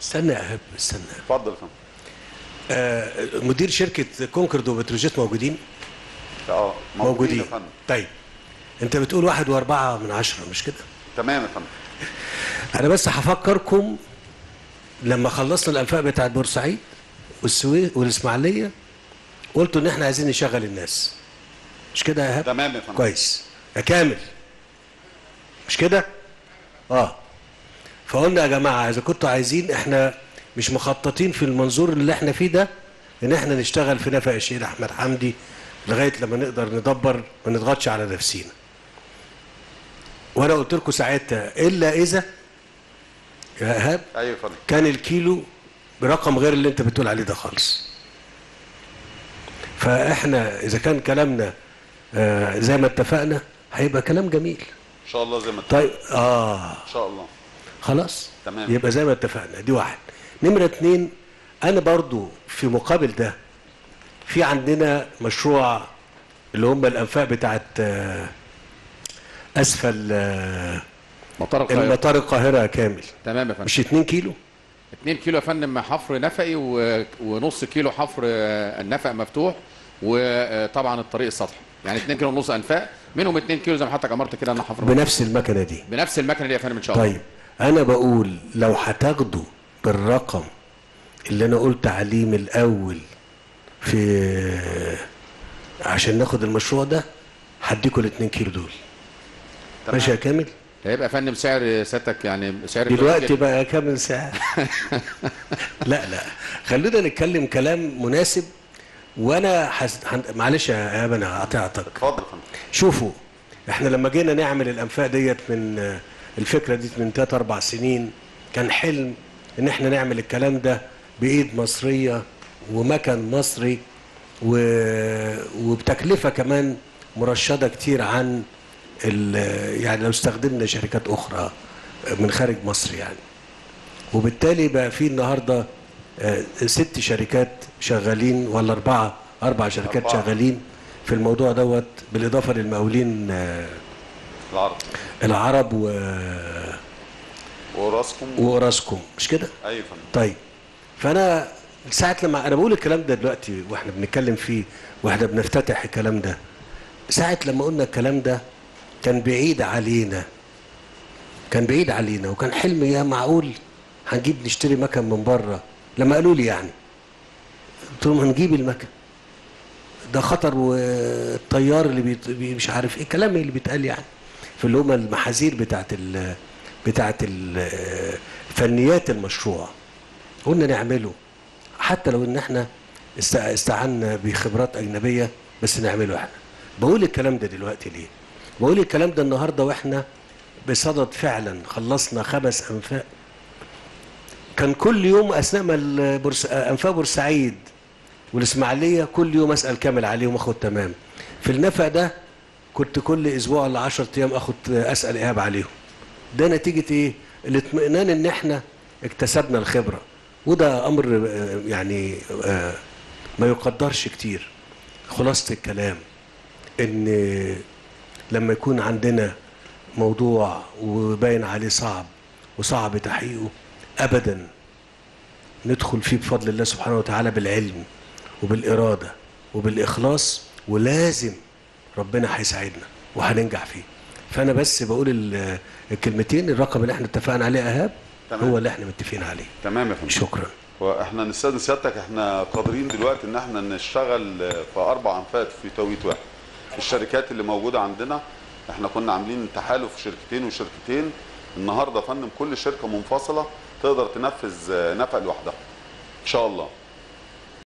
استنى يا ايهاب استنى اتفضل يا فندم آه مدير شركه كونكورد وبتروجيت موجودين اه موجودين يا فندم طيب انت بتقول واحد واربعة من عشرة مش كده تمام يا فندم انا بس هفكركم لما خلصنا الانفاق بتاعت بورسعيد والسويس والاسماعيليه قلتوا ان احنا عايزين نشغل الناس مش كده يا ايهاب تمام يا فندم كويس يا كامل مش كده اه فقلنا يا جماعه اذا كنتوا عايزين احنا مش مخططين في المنظور اللي احنا فيه ده ان احنا نشتغل في نفق الشهيد احمد حمدي لغايه لما نقدر ندبر ما نضغطش على نفسينا وانا قلت لكم ساعتها الا اذا يا ايهاب ايوه يا فندم كان الكيلو برقم غير اللي انت بتقول عليه ده خالص فاحنا اذا كان كلامنا آه زي ما اتفقنا هيبقى كلام جميل ان شاء الله زي ما اتفقنا طيب اه ان شاء الله خلاص تمام. يبقى زي ما اتفقنا دي واحد نمرة اتنين انا برضو في مقابل ده في عندنا مشروع اللي هم الانفاق بتاعت آه، اسفل آه، مطار القاهره المطار القاهرة كامل تمام يا فندم مش 2 كيلو 2 كيلو يا فندم حفر نفقي و- ونص كيلو حفر آه، النفق مفتوح وطبعا الطريق السطحي يعني 2 كيلو ونص انفاق منهم 2 كيلو زي ما حضرتك امرت كده انا حفر بنفس المكنة دي بنفس المكنه دي يا فندم ان شاء الله طيب انا بقول لو هتاخدوا بالرقم اللي انا قلت عليه من الاول في عشان ناخد المشروع ده هديكوا ال 2 كيلو دول تمام. ماشي يا كامل هيبقى يا فندم سعر سيادتك يعني سعر دلوقتي بقى كام ساعة لا لا خلونا نتكلم كلام مناسب وانا حس... هن- معلش يا ايهاب انا قطعتك اتفضل يا فندم شوفوا احنا لما جينا نعمل الانفاق ديت من آه، الفكره دي من 3 4 سنين كان حلم ان احنا نعمل الكلام ده بايد مصريه ومكن مصري و... وبتكلفه كمان مرشده كتير عن ال... يعني لو استخدمنا شركات اخرى من خارج مصر يعني وبالتالي بقى في النهارده آه، ست شركات شغالين ولا اربعه اربع شركات أربعة. شغالين في الموضوع دوت بالاضافه للمقاولين آه، العرض العرب و... وراسكم وراسكم مش كده؟ ايوه يا فندم طيب فانا ساعه لما انا بقول الكلام ده دلوقتي واحنا بنتكلم فيه واحنا بنفتتح الكلام ده ساعه لما قلنا الكلام ده كان بعيد علينا كان بعيد علينا وكان حلم يا معقول هنجيب نشتري مكن من بره لما قالوا لي يعني قلت لهم هنجيب المكن ده خطر والطيار اللي بيت... بي- مش عارف ايه الكلام اللي بيتقال يعني في اللي هم المحاذير بتاعت ال... بتاعت ال... فنيات المشروع قلنا نعمله حتى لو ان احنا است- استعنا بخبرات اجنبيه بس نعمله احنا بقول الكلام ده دلوقتي ليه بقول الكلام ده النهارده واحنا بصدد فعلا خلصنا خمس انفاق كان كل يوم اثناء ما البورس... انفاق بورسعيد والاسماعيليه كل يوم اسال كامل عليهم اخد تمام في النفق ده كنت كل اسبوع ولا 10 ايام اخد اسال ايهاب عليهم ده نتيجه ايه الاطمئنان ان احنا اكتسبنا الخبره وده امر آه، يعني آه، ما يقدرش كتير خلاصه الكلام ان لما يكون عندنا موضوع وباين عليه صعب وصعب تحقيقه ابدا ندخل فيه بفضل الله سبحانه وتعالى بالعلم وبالاراده وبالاخلاص ولازم ربنا هيساعدنا وهننجح فيه فانا بس بقول ال- الكلمتين الرقم اللي احنا اتفقنا عليه اهاب تمام. هو اللي احنا متفقين عليه تمام يا فندم شكرا واحنا نستاذن سيادتك احنا قادرين دلوقتي ان احنا نشتغل في اربع انفاق في توقيت واحد الشركات اللي موجوده عندنا احنا كنا عاملين تحالف شركتين وشركتين النهارده يا فندم كل شركه منفصله تقدر تنفذ نفق لوحدها ان شاء الله